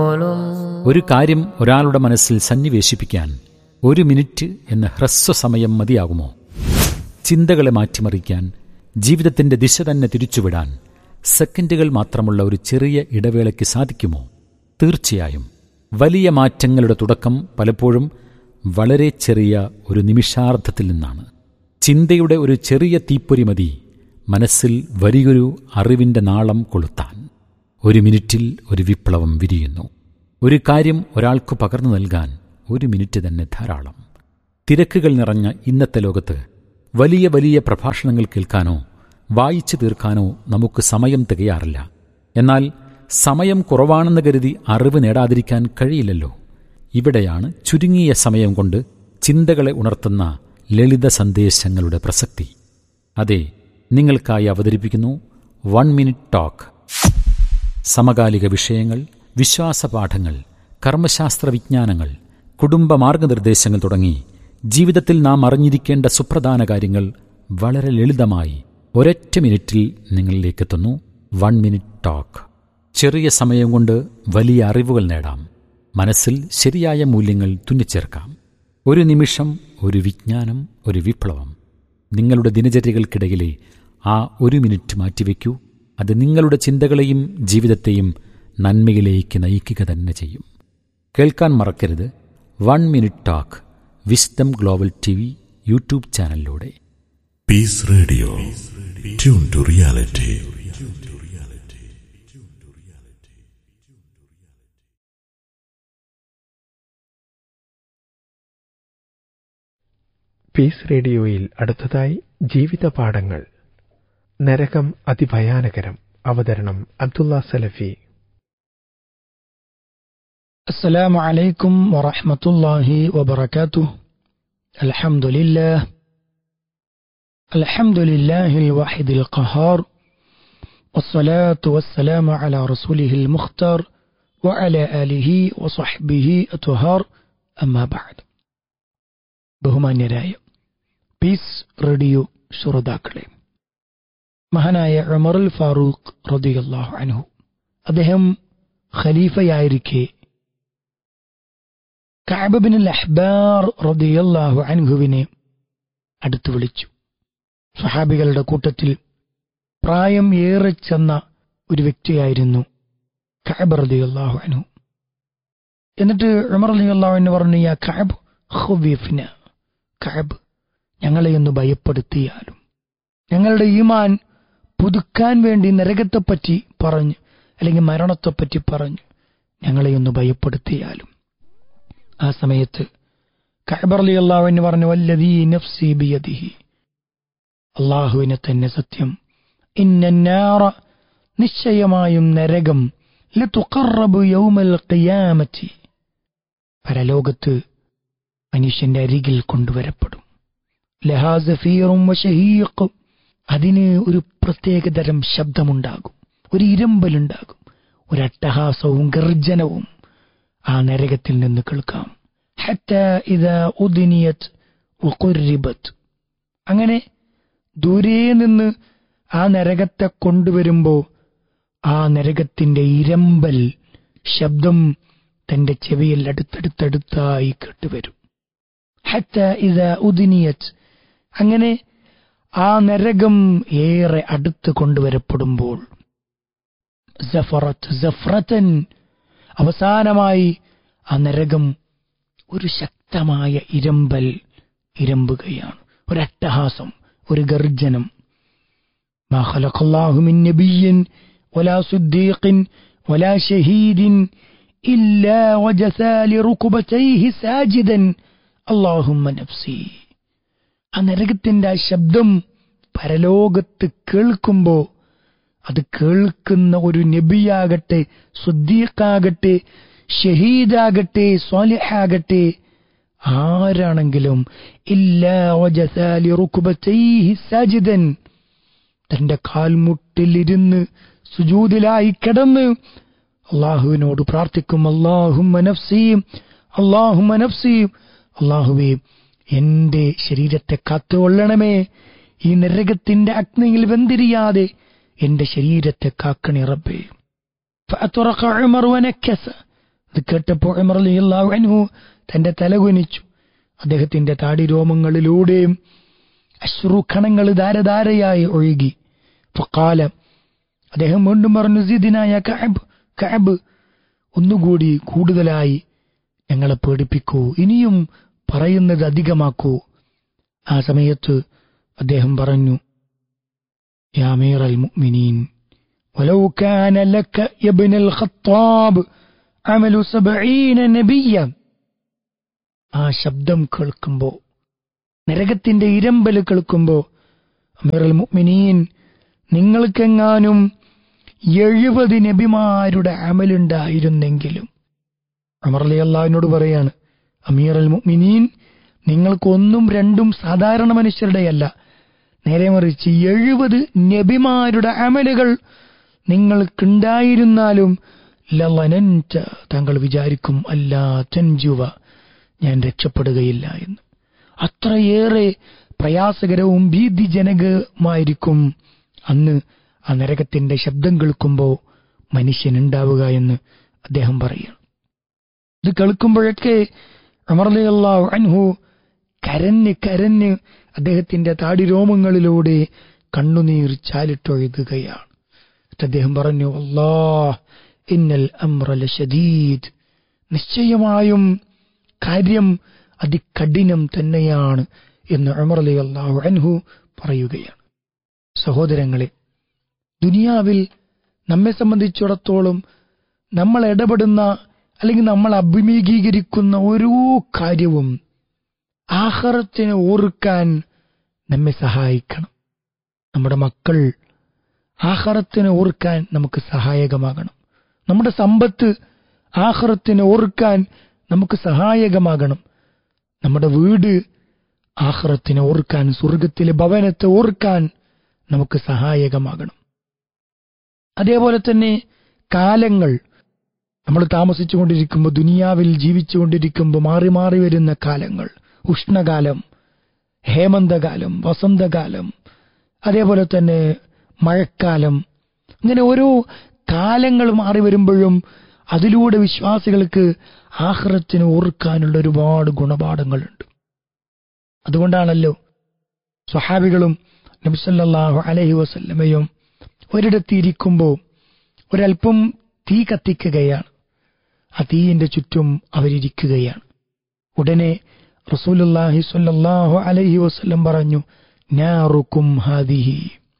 ഒരു കാര്യം ഒരാളുടെ മനസ്സിൽ സന്നിവേശിപ്പിക്കാൻ ഒരു മിനിറ്റ് എന്ന ഹ്രസ്വസമയം മതിയാകുമോ ചിന്തകളെ മാറ്റിമറിക്കാൻ ജീവിതത്തിന്റെ ദിശ തന്നെ തിരിച്ചുവിടാൻ സെക്കൻഡുകൾ മാത്രമുള്ള ഒരു ചെറിയ ഇടവേളയ്ക്ക് സാധിക്കുമോ തീർച്ചയായും വലിയ മാറ്റങ്ങളുടെ തുടക്കം പലപ്പോഴും വളരെ ചെറിയ ഒരു നിമിഷാർദ്ധത്തിൽ നിന്നാണ് ചിന്തയുടെ ഒരു ചെറിയ തീപ്പൊരി മതി മനസ്സിൽ വലിയൊരു അറിവിന്റെ നാളം കൊളുത്താൻ ഒരു മിനിറ്റിൽ ഒരു വിപ്ലവം വിരിയുന്നു ഒരു കാര്യം ഒരാൾക്ക് പകർന്നു നൽകാൻ ഒരു മിനിറ്റ് തന്നെ ധാരാളം തിരക്കുകൾ നിറഞ്ഞ ഇന്നത്തെ ലോകത്ത് വലിയ വലിയ പ്രഭാഷണങ്ങൾ കേൾക്കാനോ വായിച്ചു തീർക്കാനോ നമുക്ക് സമയം തികയാറില്ല എന്നാൽ സമയം കുറവാണെന്ന് കരുതി അറിവ് നേടാതിരിക്കാൻ കഴിയില്ലല്ലോ ഇവിടെയാണ് ചുരുങ്ങിയ സമയം കൊണ്ട് ചിന്തകളെ ഉണർത്തുന്ന ലളിത സന്ദേശങ്ങളുടെ പ്രസക്തി അതെ നിങ്ങൾക്കായി അവതരിപ്പിക്കുന്നു വൺ മിനിറ്റ് ടോക്ക് സമകാലിക വിഷയങ്ങൾ വിശ്വാസപാഠങ്ങൾ കർമ്മശാസ്ത്ര വിജ്ഞാനങ്ങൾ കുടുംബ മാർഗനിർദ്ദേശങ്ങൾ തുടങ്ങി ജീവിതത്തിൽ നാം അറിഞ്ഞിരിക്കേണ്ട സുപ്രധാന കാര്യങ്ങൾ വളരെ ലളിതമായി ഒരൊറ്റ മിനിറ്റിൽ നിങ്ങളിലേക്കെത്തുന്നു വൺ മിനിറ്റ് ടോക്ക് ചെറിയ സമയം കൊണ്ട് വലിയ അറിവുകൾ നേടാം മനസ്സിൽ ശരിയായ മൂല്യങ്ങൾ തുന്നിച്ചേർക്കാം ഒരു നിമിഷം ഒരു വിജ്ഞാനം ഒരു വിപ്ലവം നിങ്ങളുടെ ദിനചര്യകൾക്കിടയിലെ ആ ഒരു മിനിറ്റ് മാറ്റിവെക്കൂ അത് നിങ്ങളുടെ ചിന്തകളെയും ജീവിതത്തെയും നന്മയിലേക്ക് നയിക്കുക തന്നെ ചെയ്യും കേൾക്കാൻ മറക്കരുത് one minute talk wisdom global T V YouTube ചാനലിലൂടെ peace radio tune to reality peace റേഡിയോയിൽ അടുത്തതായി ജീവിത പാഠങ്ങൾ നരകം അതിഭയാനകരം അവതരണം അബ്ദുള്ള സലഫി السلام عليكم ورحمة الله وبركاته الحمد لله الحمد لله الواحد القهار والصلاة والسلام على رسوله المختار وعلى آله وصحبه أطهار أما بعد ബഹുമാന്യരായ പീസ് റേഡിയോ ശ്രോതാക്കളെ മഹാനായ ഉമറുൽ ഫാറൂഖ് റദിയല്ലാഹു അൻഹു അദ്ദേഹം ഖലീഫയായിരിക്കെ കഅബിൻ അഹ്ബാർ റദിയല്ലാഹു അൻഹുവിനെ അടുത്തു വിളിച്ചു സഹാബികളുടെ കൂട്ടത്തിൽ പ്രായം ഏറെ ചെന്ന ഒരു വ്യക്തിയായിരുന്നു കഅബ് റദിയല്ലാഹു അൻഹു എന്നിട്ട് ഉമർ റളിയല്ലാഹു അൻഹു പറഞ്ഞു യാ കഅബ് ഖുവീഫ്ന കഅബ് ഞങ്ങളെ ഒന്ന് ഭയപ്പെടുത്തിയാലും ഞങ്ങളുടെ ഈമാൻ പുതുക്കാൻ വേണ്ടി നരകത്തെപ്പറ്റി പറഞ്ഞു അല്ലെങ്കിൽ മരണത്തെപ്പറ്റി പറഞ്ഞു ഞങ്ങളെ ഒന്ന് ഭയപ്പെടുത്തിയാലും ആ സമയത്ത് കഅബർലി അള്ളാഹുവിന് പറഞ്ഞു വല്ലതീ നഫ്സി ബിയദിഹി അള്ളാഹുവിനെ തന്നെ സത്യം ഇന്നാറ നിശ്ചയമായും നരകം ലതുഖറബു യൗമൽ ഖിയാമത്തി പരലോകത്ത് മനുഷ്യന്റെ അരികിൽ കൊണ്ടുവരപ്പെടും ലഹാസഫീറും വശഹീഖും അതിന് ഒരു പ്രത്യേകതരം ശബ്ദമുണ്ടാകും ഒരു ഇരമ്പലുണ്ടാകും ഒരു അട്ടഹാസവും ഗർജനവും ആ നരകത്തിൽ നിന്ന് കേൾക്കാം ഹത്ത ഇത ഉദിനിയത് വഖുരിബത്ത് അങ്ങനെ ദൂരെ നിന്ന് ആ നരകത്തെ കൊണ്ടുവരുമ്പോ ആ നരകത്തിന്റെ ഇരമ്പൽ ശബ്ദം തന്റെ ചെവിയിൽ അടുത്തടുത്തടുത്തായി കേട്ടുവരും ഹത്ത ഇത ഉദിനിയത് അങ്ങനെ ആ നരകം ഏറെ അടുത്ത് കൊണ്ടുവരപ്പെടുമ്പോൾ സഫറത്ത് സഫ്രത്തൻ അവസാനമായി ആ നരകം ഒരു ശക്തമായ ഇരമ്പൽ ഇരമ്പുകയാണ് ഒരു അട്ടഹാസം ഒരു ഗർജനം ما خلق الله من نبي ولا صديق ولا شهيد إلا وجثى لركبتيه ساجدا اللهم نفسي ആ നരകത്തിന്റെ ആ ശബ്ദം പരലോകത്ത് കേൾക്കുമ്പോ അത് കേൾക്കുന്ന ഒരു നബിയാകട്ടെ സുദ്ദീഖാകട്ടെ ഷഹീദാകട്ടെ സ്വാലിഹാകട്ടെ ആരാണെങ്കിലും ഇല്ലാജിതൻ തന്റെ കാൽമുട്ടിലിരുന്ന് സുജൂതിലായി കിടന്ന് അള്ളാഹുവിനോട് പ്രാർത്ഥിക്കും അള്ളാഹുമ്മ നഫ്സീം അള്ളാഹുമ്മ നഫ്സീം അള്ളാഹുവേ എന്റെ ശരീരത്തെ കാത്തുകൊള്ളണമേ ഈ നരകത്തിന്റെ അഗ്നിയിൽ വെന്തിരിയാതെ എന്റെ ശരീരത്തെ കാക്കണി റബ്ബേ فأطرق عمر ونكس അത് കേട്ടപ്പോൾ ഉമർ റളിയല്ലാഹു അൻഹു തന്റെ തല കുനിച്ചു അദ്ദേഹത്തിന്റെ താടി രോമങ്ങളിലൂടെയും അശ്രുഖണങ്ങൾ ധാരധാരയായി ഒഴുകി ഫക്കാല അദ്ദേഹം വീണ്ടും പറഞ്ഞു സിദിനായ കഅബ് കഅബ് ഒന്നുകൂടി കൂടുതലായി ഞങ്ങളെ പേടിപ്പിക്കൂ ഇനിയും പറയുന്നത് അധികമാക്കൂ ആ സമയത്ത് അദ്ദേഹം പറഞ്ഞു യാ അമീറൽ മുഅ്മിനീൻ ولو كان لك يا ابن الخطاب عمل سبعين نبيا ആ ശബ്ദം കേൾക്കുമ്പോ നരകത്തിന്റെ ഇരമ്പൽ കേൾക്കുമ്പോ അമീറുൽ മുഅ്മിനീൻ നിങ്ങൾക്കെങ്ങാനും എഴുപത് നബിമാരുടെ അമലുണ്ടായിരുന്നെങ്കിലും അമർ അലി അള്ളാഹിനോട് പറയാണ് അമീർ അൽ മുഅ്മിനീൻ നിങ്ങൾക്ക് ഒന്നും രണ്ടും സാധാരണ മനുഷ്യരുടെയല്ല നേരെ മറിച്ച് എഴുപത് നബിമാരുടെ അമലുകൾ നിങ്ങൾക്കുണ്ടായിരുന്നാലും ലലനൻറ്റ താങ്കൾ വിചാരിക്കും അല്ല തൻജുവ ഞാൻ രക്ഷപ്പെടുകയില്ല എന്ന് അത്രയേറെ പ്രയാസകരവും ഭീതിജനകമായിരിക്കും അന്ന് ആ നരകത്തിന്റെ ശബ്ദം കേൾക്കുമ്പോൾ മനുഷ്യനുണ്ടാവുക എന്ന് അദ്ദേഹം പറയുന്നു ഇത് കേൾക്കുമ്പോഴൊക്കെ അമർലയല്ലാഹു അൻഹു കരഞ്ഞ് കരഞ്ഞ് അദ്ദേഹത്തിന്റെ താടിരോമങ്ങളിലൂടെ കണ്ണുനീർ ചാലിട്ടൊഴുകുകയാണ് എന്നിട്ട് അദ്ദേഹം പറഞ്ഞു അല്ലാ ഇന്നൽ അമ്രല ഷദീദ് നിശ്ചയമായും കാര്യം അതികഠിനം തന്നെയാണ് എന്ന് ഉമർ അലി അള്ളാഹു അൻഹു പറയുകയാണ് സഹോദരങ്ങളെ ദുനിയാവിൽ നമ്മെ സംബന്ധിച്ചിടത്തോളം നമ്മൾ ഇടപെടുന്ന അല്ലെങ്കിൽ നമ്മൾ അഭിമുഖീകരിക്കുന്ന ഓരോ കാര്യവും ആഹാരത്തിന് ഓർക്കാൻ നമ്മെ സഹായിക്കണം നമ്മുടെ മക്കൾ ആഹാരത്തിന് ഓർക്കാൻ നമുക്ക് സഹായകമാകണം നമ്മുടെ സമ്പത്ത് ആഹാരത്തിന് ഓർക്കാൻ നമുക്ക് സഹായകമാകണം നമ്മുടെ വീട് ആഹ്റത്തിനെ ഓർക്കാൻ സ്വർഗത്തിലെ ഭവനത്തെ ഓർക്കാൻ നമുക്ക് സഹായകമാകണം അതേപോലെ തന്നെ കാലങ്ങൾ നമ്മൾ താമസിച്ചുകൊണ്ടിരിക്കുമ്പോൾ ദുനിയാവിൽ ജീവിച്ചുകൊണ്ടിരിക്കുമ്പോൾ മാറി മാറി വരുന്ന കാലങ്ങൾ ഉഷ്ണകാലം ഹേമന്തകാലം വസന്തകാലം അതേപോലെ തന്നെ മഴക്കാലം ഇങ്ങനെ ഓരോ കാലങ്ങൾ മാറി വരുമ്പോഴും അതിലൂടെ വിശ്വാസികൾക്ക് ആഹ്റത്തിന് ഓർക്കാനുള്ള ഒരുപാട് ഗുണപാഠങ്ങളുണ്ട് അതുകൊണ്ടാണല്ലോ സ്വഹാബികളും നബിസല്ലാഹു അലഹി വസല്ലമയും ഒരിടത്തിരിക്കുമ്പോൾ ഒരൽപ്പം തീ കത്തിക്കുകയാണ് ആ തീയിന്റെ ചുറ്റും അവരിയ്ക്കുകയാണ് ഉടനെ റസൂലുല്ലാഹി സ്വല്ലല്ലാഹു അലൈഹി വസല്ലം പറഞ്ഞു നാറുക്കും ഹാദിഹി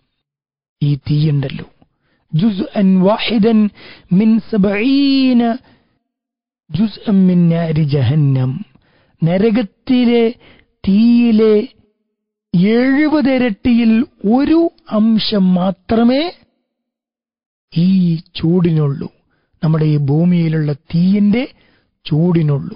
ഈ തീയുണ്ടല്ലോ ജുസ്അൻ വാഹിദൻ മിൻ സബഈന ജുസ്അൻ മിൻ നാരി ജഹന്നം നരകത്തിലെ തീയിലെ എഴുപതിരട്ടിയിൽ ഒരു അംശം മാത്രമേ ഈ ചൂടിനുള്ളൂ നമ്മുടെ ഈ ഭൂമിയിലുള്ള തീയിന്റെ ചൂടിനുള്ളൂ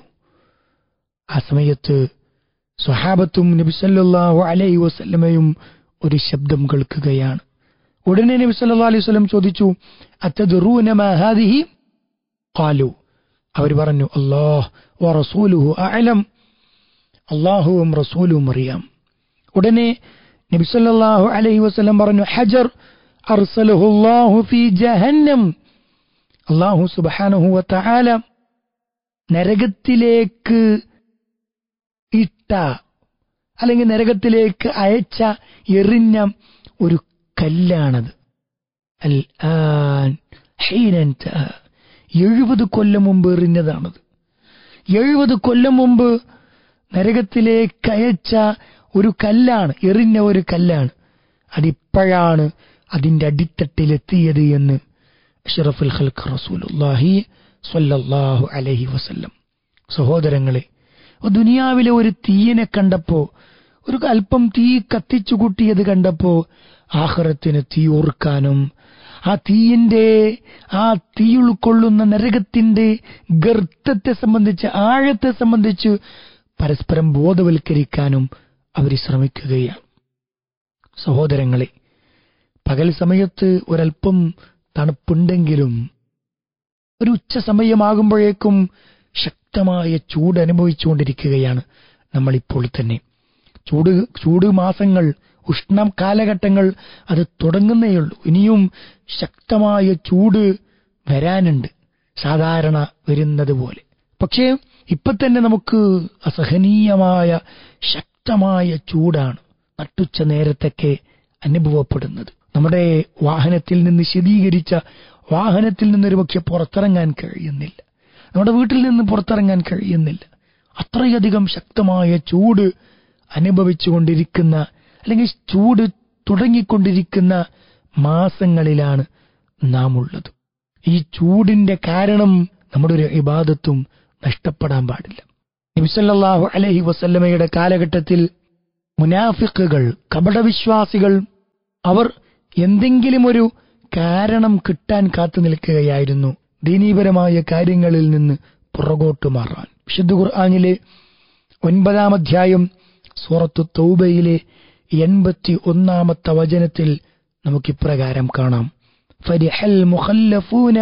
ആ സമയത്ത് സ്വഹാബത്തും നബിസല്ലാഹു അലൈഹി വസല്ലമയും ഒരു ശബ്ദം കേൾക്കുകയാണ് ഉടനെ നബി സല്ലല്ലാഹു അലൈഹി വസല്ലം ചോദിച്ചു അത്തദ്റൂന മാ ഹാദിഹി ഖാലു അവർ പറഞ്ഞു അല്ലാഹ് വ റസൂലുഹു അഅലം അല്ലാഹുവും റസൂലും അറിയാം ഉടനെ നബി സല്ലല്ലാഹു അലൈഹി വസല്ലം പറഞ്ഞു ഹജർ അർസലഹു അല്ലാഹു ഫീ ജഹന്നം അല്ലാഹു സുബ്ഹാനഹു വ തആല നരകത്തിലേക്ക് ഇട്ട അല്ലെങ്കിൽ നരകത്തിലേക്ക് അയച്ച എറിഞ്ഞ ഒരു കല്ലാണത് അൽ ആൻ ഹീനൻ എഴുപത് കൊല്ലം മുമ്പ് എറിഞ്ഞതാണത് എഴുപത് കൊല്ലം മുമ്പ് നരകത്തിലേക്ക് അയച്ച ഒരു കല്ലാണ് എറിഞ്ഞ ഒരു കല്ലാണ് അതിപ്പോഴാണ് അതിന്റെ അടിത്തട്ടിലെത്തിയത് എന്ന് അഷറഫുൽ ഖൽഖ് റസൂലുള്ളാഹി സ്വല്ലല്ലാഹു അലൈഹി വസല്ലം സഹോദരങ്ങളെ ദുനിയാവിലെ ഒരു തീയനെ കണ്ടപ്പോ ഒരു അല്പം തീ കത്തിച്ചു കൂട്ടിയത് കണ്ടപ്പോ ആഹ്റത്തിന് തീ ഓർക്കാനും ആ തീയിന്റെ ആ തീ ഉൾക്കൊള്ളുന്ന നരകത്തിന്റെ ഗർത്തത്തെ സംബന്ധിച്ച് ആഴത്തെ സംബന്ധിച്ച് പരസ്പരം ബോധവൽക്കരിക്കാനും അവർ ശ്രമിക്കുകയാണ് സഹോദരങ്ങളെ പകൽ സമയത്ത് ഒരൽപ്പം തണുപ്പുണ്ടെങ്കിലും ഒരു ഉച്ച സമയമാകുമ്പോഴേക്കും ശക്തമായ ചൂട് അനുഭവിച്ചുകൊണ്ടിരിക്കുകയാണ് നമ്മളിപ്പോൾ തന്നെ ചൂട് ചൂട് മാസങ്ങൾ ഉഷ്ണം കാലഘട്ടങ്ങൾ അത് തുടങ്ങുന്നേയുള്ളൂ ഇനിയും ശക്തമായ ചൂട് വരാനുണ്ട് സാധാരണ വരുന്നത് പോലെ പക്ഷേ ഇപ്പൊ തന്നെ നമുക്ക് അസഹനീയമായ ശക്തമായ ചൂടാണ് നട്ടുച്ച നേരത്തൊക്കെ അനുഭവപ്പെടുന്നത് നമ്മുടെ വാഹനത്തിൽ നിന്ന് ശീതീകരിച്ച വാഹനത്തിൽ നിന്നൊരു പക്ഷെ പുറത്തിറങ്ങാൻ കഴിയുന്നില്ല നമ്മുടെ വീട്ടിൽ നിന്ന് പുറത്തിറങ്ങാൻ കഴിയുന്നില്ല അത്രയധികം ശക്തമായ ചൂട് അനുഭവിച്ചുകൊണ്ടിരിക്കുന്ന അല്ലെങ്കിൽ ചൂട് തുടങ്ങിക്കൊണ്ടിരിക്കുന്ന മാസങ്ങളിലാണ് നാം ഉള്ളത് ഈ ചൂടിന്റെ കാരണം നമ്മുടെ ഒരു ഇബാദത്തും നഷ്ടപ്പെടാൻ പാടില്ല നബിസല്ലാഹു അലഹി വസല്ലമയുടെ കാലഘട്ടത്തിൽ മുനാഫിക്കുകൾ കപടവിശ്വാസികൾ അവർ എന്തെങ്കിലും ഒരു കാരണം കിട്ടാൻ കാത്തു നിൽക്കുകയായിരുന്നു ദീനീപരമായ കാര്യങ്ങളിൽ നിന്ന് പുറകോട്ട് മാറാൻ വിശുദ്ധ ഖുർആാനിലെ ഒൻപതാം അധ്യായം സൂറത്തു തൗബയിലെ എൺപത്തി ഒന്നാമത്തെ വചനത്തിൽ നമുക്കിപ്രകാരം കാണാം فرح المخلفون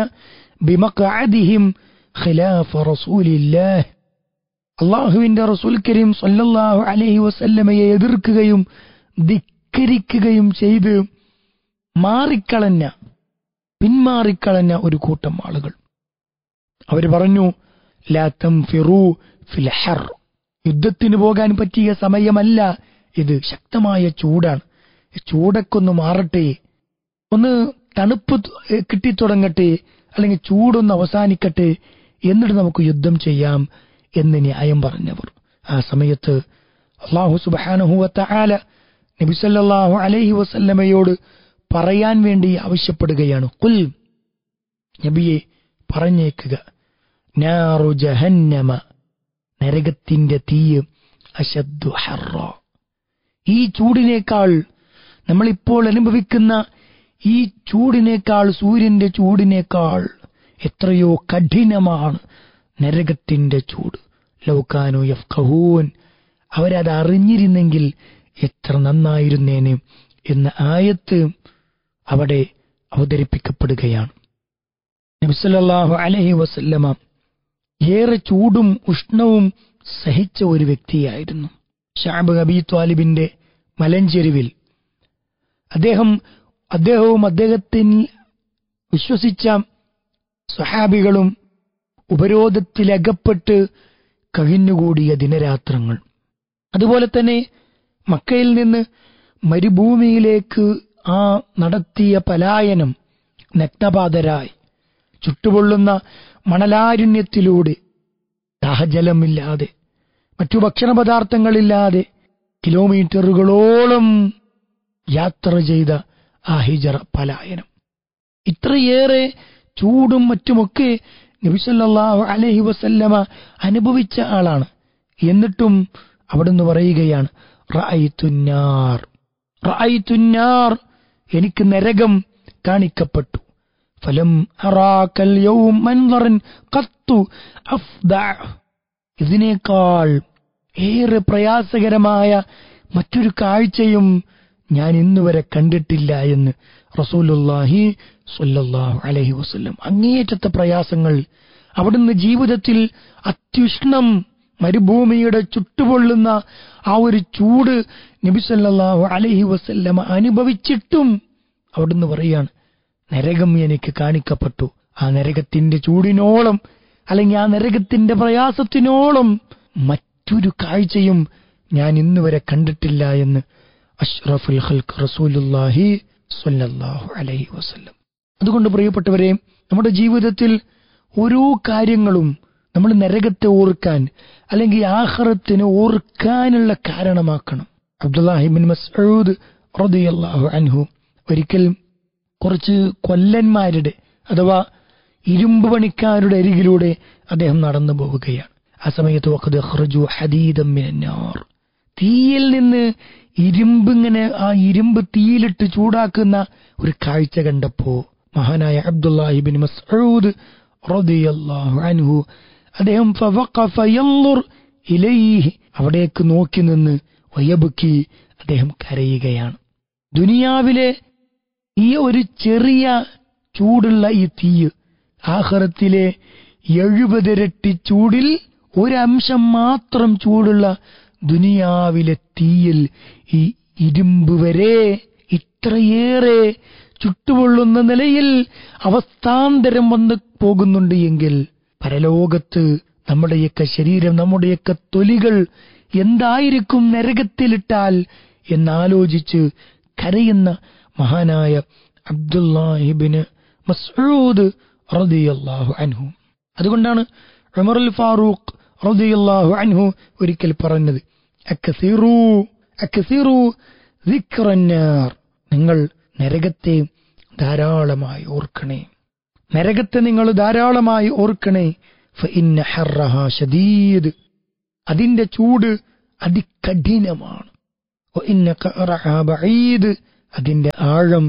بمقعدهم خلاف رسول الله അള്ളാഹുവിന്റെ റസൂൽ കരീം സല്ലല്ലാഹു അലൈഹി വസല്ലമയെ എതിർക്കുകയും ധിക്കരിക്കുകയും ചെയ്ത് മാറിക്കളഞ്ഞ പിന്മാറിക്കളഞ്ഞ ഒരു കൂട്ടം ആളുകൾ അവർ പറഞ്ഞു ലാത്തം ഫിറു ഫിൽ ഹർ യുദ്ധത്തിന് പോകാൻ പറ്റിയ സമയമല്ല ഇത് ശക്തമായ ചൂടാണ് ഈ ചൂടൊക്കെ ഒന്ന് മാറട്ടെ ഒന്ന് തണുപ്പ് കിട്ടിത്തുടങ്ങട്ടെ അല്ലെങ്കിൽ ചൂടൊന്ന് അവസാനിക്കട്ടെ എന്നിട്ട് നമുക്ക് യുദ്ധം ചെയ്യാം എന്ന് ന്യായം പറഞ്ഞവർ ആ സമയത്ത് അള്ളാഹു സുബാനഹുവത്ത ആല നബിസല്ലാഹു അലൈഹി വസല്ലമയോട് പറയാൻ വേണ്ടി ആവശ്യപ്പെടുകയാണ് കുൽ നബിയെ പറഞ്ഞേക്കുക നാറു ജഹന്നമ നരകത്തിന്റെ തീയ് അശദ്ദു ഹറ ഈ ചൂടിനേക്കാൾ നമ്മളിപ്പോൾ അനുഭവിക്കുന്ന ഈ ചൂടിനേക്കാൾ സൂര്യന്റെ ചൂടിനേക്കാൾ എത്രയോ കഠിനമാണ് നരകത്തിന്റെ ചൂട് ലൗക്കാനു യഫ്കഹൂൻ അവരത് അറിഞ്ഞിരുന്നെങ്കിൽ എത്ര നന്നായിരുന്നേനെ എന്ന ആയത്ത് അവിടെ അവതരിപ്പിക്കപ്പെടുകയാണ് നബിസല്ലാഹു അലഹി വസല്ലമ ഏറെ ചൂടും ഉഷ്ണവും സഹിച്ച ഒരു വ്യക്തിയായിരുന്നു ഷാബ് അബി ത്വാലിബിന്റെ മലഞ്ചെരുവിൽ അദ്ദേഹം അദ്ദേഹവും അദ്ദേഹത്തിൽ വിശ്വസിച്ച സഹാബികളും ഉപരോധത്തിലകപ്പെട്ട് കഴിഞ്ഞുകൂടിയ ദിനരാത്രങ്ങൾ അതുപോലെ തന്നെ മക്കയിൽ നിന്ന് മരുഭൂമിയിലേക്ക് ആ നടത്തിയ പലായനം നഗ്നപാതരായി ചുട്ടുപൊള്ളുന്ന മണലാരുണ്യത്തിലൂടെ ദാഹജലമില്ലാതെ മറ്റു ഭക്ഷണ പദാർത്ഥങ്ങളില്ലാതെ കിലോമീറ്ററുകളോളം യാത്ര ചെയ്ത ആ ഹിജറ പലായനം ഇത്രയേറെ ചൂടും മറ്റുമൊക്കെ നബിസല്ലാഹു അലഹി വസല്ലമ അനുഭവിച്ച ആളാണ് എന്നിട്ടും അവിടുന്ന് പറയുകയാണ് റഅയ്തുന്നാർ റഅയ്തുന്നാർ എനിക്ക് നരകം കാണിക്കപ്പെട്ടു ഫലം അറാക്കൽ യൗം മൻദറൻ ഖത്തു അഫ്ദഅ ഇതിനേക്കാൾ ഏറെ പ്രയാസകരമായ മറ്റൊരു കാഴ്ചയും ഞാൻ ഇന്നുവരെ കണ്ടിട്ടില്ല എന്ന് റസൂലുല്ലാഹി സ്വല്ലല്ലാഹു അലൈഹി വസല്ലം അങ്ങേയറ്റത്തെ പ്രയാസങ്ങൾ അവിടുന്ന് ജീവിതത്തിൽ അത്യുഷ്ണം മരുഭൂമിയുടെ ചുട്ടുപൊള്ളുന്ന ആ ഒരു ചൂട് നബി സല്ലല്ലാഹു അലൈഹി വസല്ലം അനുഭവിച്ചിട്ടും അവിടുന്ന് പറയാണ് നരകം എനിക്ക് കാണിക്കപ്പെട്ടു ആ നരകത്തിന്റെ ചൂടിനോളം അല്ലെങ്കിൽ ആ നരകത്തിന്റെ പ്രയാസത്തിനോളം മറ്റൊരു കാഴ്ചയും ഞാൻ ഇന്നുവരെ കണ്ടിട്ടില്ല എന്ന് അഷ്റഫുൽ ഖൽക്ക് റസൂലുല്ലാഹി സ്വല്ലല്ലാഹു അലൈഹി വസല്ലം അതുകൊണ്ട് പ്രിയപ്പെട്ടവരെ നമ്മുടെ ജീവിതത്തിൽ ഓരോ കാര്യങ്ങളും നമ്മൾ നരകത്തെ ഓർക്കാൻ അല്ലെങ്കിൽ ആഹ്റത്തിന് ഓർക്കാനുള്ള കാരണമാക്കണം അബ്ദുല്ലാഹിബിൻ മസ്ഊദ് റളിയല്ലാഹു അൻഹു ഒരിക്കൽ കുറച്ച് കൊല്ലന്മാരുടെ അഥവാ ഇരുമ്പ് പണിക്കാരുടെ അരികിലൂടെ അദ്ദേഹം നടന്നു പോവുകയാണ് ആ സമയത്ത് വഖദ് ഖറജു ഹദീദം മിനന്നാർ തീയിൽ നിന്ന് ഇരുമ്പ് ഇങ്ങനെ ആ ഇരുമ്പ് തീയിലിട്ട് ചൂടാക്കുന്ന ഒരു കാഴ്ച കണ്ടപ്പോ മഹാനായ അബ്ദുല്ലാഹിബിൻ മസ്ഊദ് റളിയല്ലാഹു അൻഹു അദ്ദേഹം ഫവഖഫ യൻദുർ ഇലൈഹി അവിടേക്ക് നോക്കി നിന്ന് വയബുക്കി അദ്ദേഹം കരയുകയാണ് ദുനിയാവിലെ ഈ ഒരു ചെറിയ ചൂടുള്ള ഈ തീയ് ആഹ്റത്തിലെ എഴുപതിരട്ടി ചൂടിൽ ഒരംശം മാത്രം ചൂടുള്ള ദുനിയാവിലെ തീയിൽ ഈ ഇരുമ്പ് വരെ ഇത്രയേറെ ചുട്ടുപൊള്ളുന്ന നിലയിൽ അവസ്ഥാന്തരം വന്ന് പോകുന്നുണ്ട് എങ്കിൽ പരലോകത്ത് നമ്മുടെയൊക്കെ ശരീരം നമ്മുടെയൊക്കെ തൊലികൾ എന്തായിരിക്കും നരകത്തിലിട്ടാൽ എന്നാലോചിച്ച് കരയുന്ന മഹാനായ അബ്ദുല്ലാഹിബിന് മസ്ഊദ് റളിയല്ലാഹു അൻഹു അതുകൊണ്ടാണ് ഉമറുൽ ഫാറൂഖ് റളിയല്ലാഹു അൻഹു ഒരിക്കൽ പറഞ്ഞത് അക്കസീറു അക്കസീറു ദിക്റന്നാർ നിങ്ങൾ നരകത്തെ ധാരാളമായി ഓർക്കണേ നരകത്തെ നിങ്ങൾ ധാരാളമായി ഓർക്കണേ ഫഇന്ന ഹർറഹ ഷദീദ് അതിന്റെ ചൂട് അതികഠിനമാണ് വഇന്ന ഖറഹ ബഈദ് അതിന്റെ ആഴം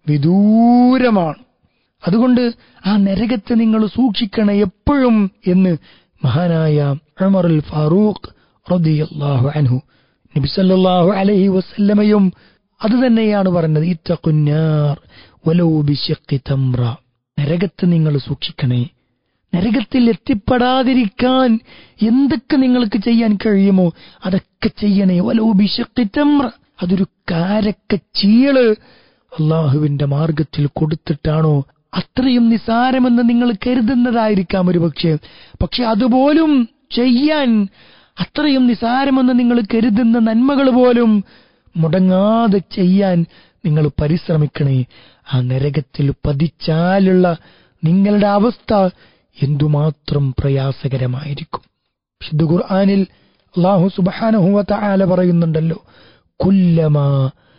വിദൂരമാണ് അതുകൊണ്ട് ആ നരകത്തെ നിങ്ങൾ സൂക്ഷിക്കണേ എപ്പോഴും എന്ന് മഹാനായ ഉമറുൽ ഫാറൂഖ് റളിയല്ലാഹു അൻഹു നബി സല്ലല്ലാഹു അലൈഹി വസല്ലമയും അത് തന്നെയാണ് പറഞ്ഞത് ഇത്തഖുന്നാർ വലൗ ബിശഖി തംറ നരകത്തെ നിങ്ങൾ സൂക്ഷിക്കണേ നരകത്തിൽ എത്തിപ്പെടാതിരിക്കാൻ എന്തൊക്കെ നിങ്ങൾക്ക് ചെയ്യാൻ കഴിയുമോ അതൊക്കെ ചെയ്യണേ വലോ ബിശഖി തംറ അതൊരു കാരക്ക ചീള് അള്ളാഹുവിന്റെ മാർഗത്തിൽ കൊടുത്തിട്ടാണോ അത്രയും നിസാരമെന്ന് നിങ്ങൾ കരുതുന്നതായിരിക്കാം ഒരു പക്ഷേ പക്ഷെ അതുപോലും ചെയ്യാൻ അത്രയും നിസാരമെന്ന് നിങ്ങൾ കരുതുന്ന നന്മകൾ പോലും മുടങ്ങാതെ ചെയ്യാൻ നിങ്ങൾ പരിശ്രമിക്കണേ ആ നരകത്തിൽ പതിച്ചാലുള്ള നിങ്ങളുടെ അവസ്ഥ എന്തുമാത്രം പ്രയാസകരമായിരിക്കും വിശുദ്ധ ഖുർആനിൽ അള്ളാഹു സുബ്ഹാനഹു വ തആല പറയുന്നുണ്ടല്ലോ കുല്ലമാ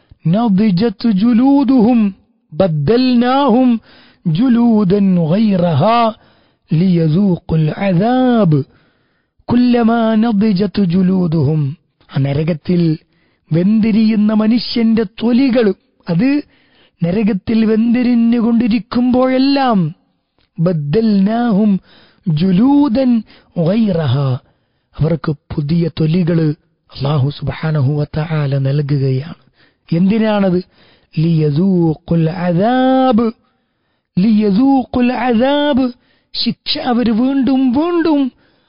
നദിജത് ജുലൂദുഹും ബദ്ദൽനാഹും ജുലൂദൻ ഗൈറഹാ ലിയസൂഖുൽ അദാബ് കുല്ലമാ നദിജത് ജുലൂദുഹും ആ നരകത്തിൽ വെന്തിരിയുന്ന മനുഷ്യന്റെ തൊലികൾ അത് നരകത്തിൽ വെന്തിരിഞ്ഞുകൊണ്ടിരിക്കുമ്പോഴെല്ലാം ബദ്ദൽനാഹും ജുലൂദൻ ഗൈറഹ അവർക്ക് പുതിയ തൊലികൾ അള്ളാഹു സുബ്ഹാനഹു വതആല നൽകുകയാണ് എന്തിനാണത് ലിയസൂഖുൽ അദാബ് ലിയസൂഖുൽ അദാബ് ശിക്ഷ അവർ വീണ്ടും വീണ്ടും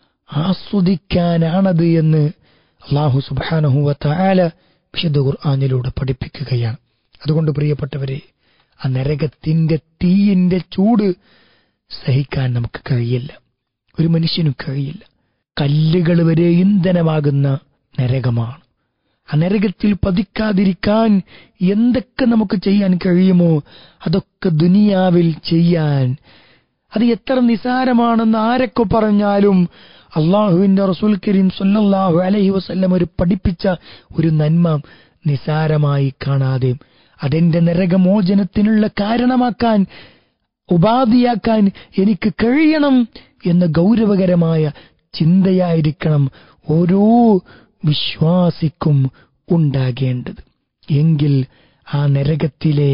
ആസ്വദിക്കാനാണത് എന്ന് അള്ളാഹു സുബ്ഹാനഹു വതആല വിശുദ്ധ ഖുർആനിലൂടെ പഠിപ്പിക്കുകയാണ് അതുകൊണ്ട് പ്രിയപ്പെട്ടവരെ ആ നരകത്തിന്റെ തീയിന്റെ ചൂട് സഹിക്കാൻ നമുക്ക് കഴിയില്ല ഒരു മനുഷ്യനും കഴിയില്ല കല്ലുകൾ വരെ ഇന്ധനമാകുന്ന നരകമാണ് ആ നരകത്തിൽ പതിക്കാതിരിക്കാൻ എന്തൊക്കെ നമുക്ക് ചെയ്യാൻ കഴിയുമോ അതൊക്കെ ദുനിയാവിൽ ചെയ്യാൻ അത് എത്ര നിസാരമാണെന്ന് ആരൊക്കെ പറഞ്ഞാലും അള്ളാഹുവിന്റെ റസൂൽ കരീം സല്ലല്ലാഹു അലൈഹി വസല്ലം ഒരു പഠിപ്പിച്ച ഒരു നന്മ നിസാരമായി കാണാതെ അതെന്റെ നരകമോചനത്തിനുള്ള കാരണമാക്കാൻ ഉപാധിയാക്കാൻ എനിക്ക് കഴിയണം എന്ന ഗൗരവകരമായ ചിന്തയായിരിക്കണം ഓരോ വിശ്വാസിക്കും ഉണ്ടാകേണ്ടത് എങ്കിൽ ആ നരകത്തിലെ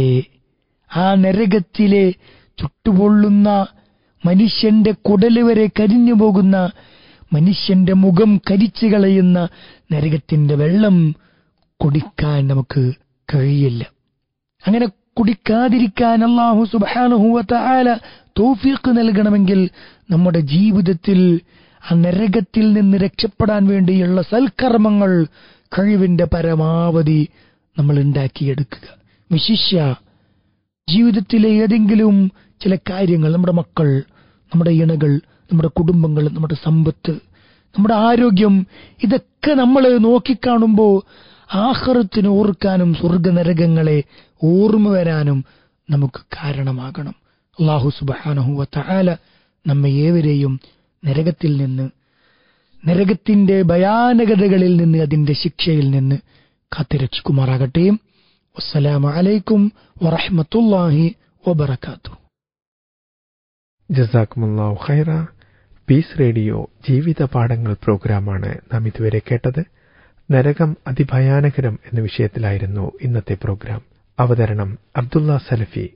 ആ നരകത്തിലെ ചുട്ടുപൊള്ളുന്ന മനുഷ്യന്റെ കുടല് വരെ കരിഞ്ഞു പോകുന്ന മനുഷ്യന്റെ മുഖം കരിച്ചു കളയുന്ന നരകത്തിന്റെ വെള്ളം കുടിക്കാൻ നമുക്ക് കഴിയില്ല അങ്ങനെ കുടിക്കാതിരിക്കാൻ അള്ളാഹു സുബാനുഹൂവത്ത ആല തോഫീക്ക് നൽകണമെങ്കിൽ നമ്മുടെ ജീവിതത്തിൽ ആ നരകത്തിൽ നിന്ന് രക്ഷപ്പെടാൻ വേണ്ടിയുള്ള സൽക്കർമ്മങ്ങൾ കഴിവിന്റെ പരമാവധി നമ്മൾ ഉണ്ടാക്കിയെടുക്കുക വിശിഷ്യ ജീവിതത്തിലെ ഏതെങ്കിലും ചില കാര്യങ്ങൾ നമ്മുടെ മക്കൾ നമ്മുടെ ഇണകൾ നമ്മുടെ കുടുംബങ്ങൾ നമ്മുടെ സമ്പത്ത് നമ്മുടെ ആരോഗ്യം ഇതൊക്കെ നമ്മൾ നോക്കിക്കാണുമ്പോൾ ആഹ്റത്തിന് ഓർക്കാനും സ്വർഗനരകങ്ങളെ ഓർമ്മ വരാനും നമുക്ക് കാരണമാകണം അള്ളാഹു സുബാനഹുവ തആല നമ്മെ ഏവരെയും നരകത്തിൽ നിന്ന് നരകത്തിന്റെ ഭയാനകതകളിൽ നിന്ന് അതിന്റെ ശിക്ഷയിൽ നിന്ന് കാത്തിരക്ഷിക്കുമാറാകട്ടെ വസ്സലാമു അലൈക്കും വറഹ്മത്തുള്ളാഹി വബറകാതുഹു ജസാക്കുമുല്ലാഹു ഖൈറ പീസ് റേഡിയോ ജീവിത പാഠങ്ങൾ പ്രോഗ്രാമാണ് നാം ഇതുവരെ കേട്ടത് നരകം അതിഭയാനകരം എന്ന വിഷയത്തിലായിരുന്നു ഇന്നത്തെ പ്രോഗ്രാം അവതരണം അബ്ദുള്ള സലഫി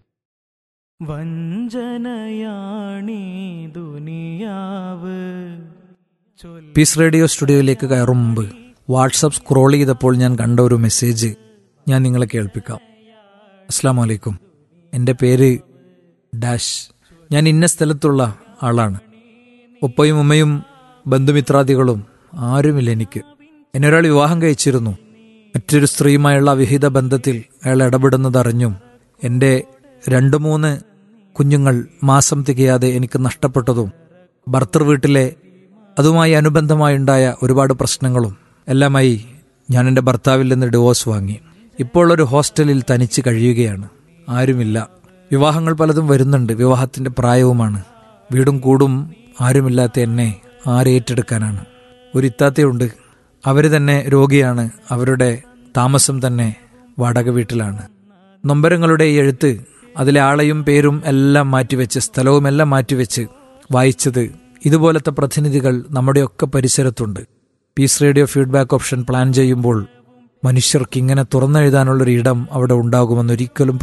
വഞ്ചനയാണീ ദുനിയാവ് പീസ് റേഡിയോ സ്റ്റുഡിയോയിലേക്ക് കയറും മുമ്പ് വാട്സപ്പ് സ്ക്രോൾ ചെയ്തപ്പോൾ ഞാൻ കണ്ട ഒരു മെസ്സേജ് ഞാൻ നിങ്ങളെ കേൾപ്പിക്കാം അസ്സാം വലൈക്കും എൻ്റെ പേര് ഡാഷ് ഞാൻ ഇന്ന സ്ഥലത്തുള്ള ആളാണ് ഉപ്പയും ഉമ്മയും ബന്ധുമിത്രാദികളും ആരുമില്ല എനിക്ക് എന്നെ ഒരാൾ വിവാഹം കഴിച്ചിരുന്നു മറ്റൊരു സ്ത്രീയുമായുള്ള വിഹിത ബന്ധത്തിൽ അയാൾ ഇടപെടുന്നതറിഞ്ഞും എൻ്റെ രണ്ട് മൂന്ന് കുഞ്ഞുങ്ങൾ മാസം തികയാതെ എനിക്ക് നഷ്ടപ്പെട്ടതും ഭർത്തൃ വീട്ടിലെ അതുമായി അനുബന്ധമായുണ്ടായ ഒരുപാട് പ്രശ്നങ്ങളും എല്ലാമായി ഞാൻ എൻ്റെ ഭർത്താവിൽ നിന്ന് ഡിവോഴ്സ് വാങ്ങി ഇപ്പോൾ ഒരു ഹോസ്റ്റലിൽ തനിച്ച് കഴിയുകയാണ് ആരുമില്ല വിവാഹങ്ങൾ പലതും വരുന്നുണ്ട് വിവാഹത്തിൻ്റെ പ്രായവുമാണ് വീടും കൂടും ആരുമില്ലാത്ത എന്നെ ആരേറ്റെടുക്കാനാണ് ഒരു ഇത്താത്തയുണ്ട് അവർ തന്നെ രോഗിയാണ് അവരുടെ താമസം തന്നെ വാടക വീട്ടിലാണ് നൊമ്പരങ്ങളുടെ ഈ എഴുത്ത് അതിലെ ആളെയും പേരും എല്ലാം മാറ്റിവെച്ച് സ്ഥലവും എല്ലാം മാറ്റിവെച്ച് വായിച്ചത് ഇതുപോലത്തെ പ്രതിനിധികൾ നമ്മുടെയൊക്കെ പരിസരത്തുണ്ട് peace radio feedback option plan ചെയ്യുമ്പോൾ മനുഷ്യർക്ക് ഇങ്ങനെ തുറന്നെഴുതാനുള്ളൊരു ഇടം അവിടെ ഉണ്ടാകുമെന്നൊരിക്കലും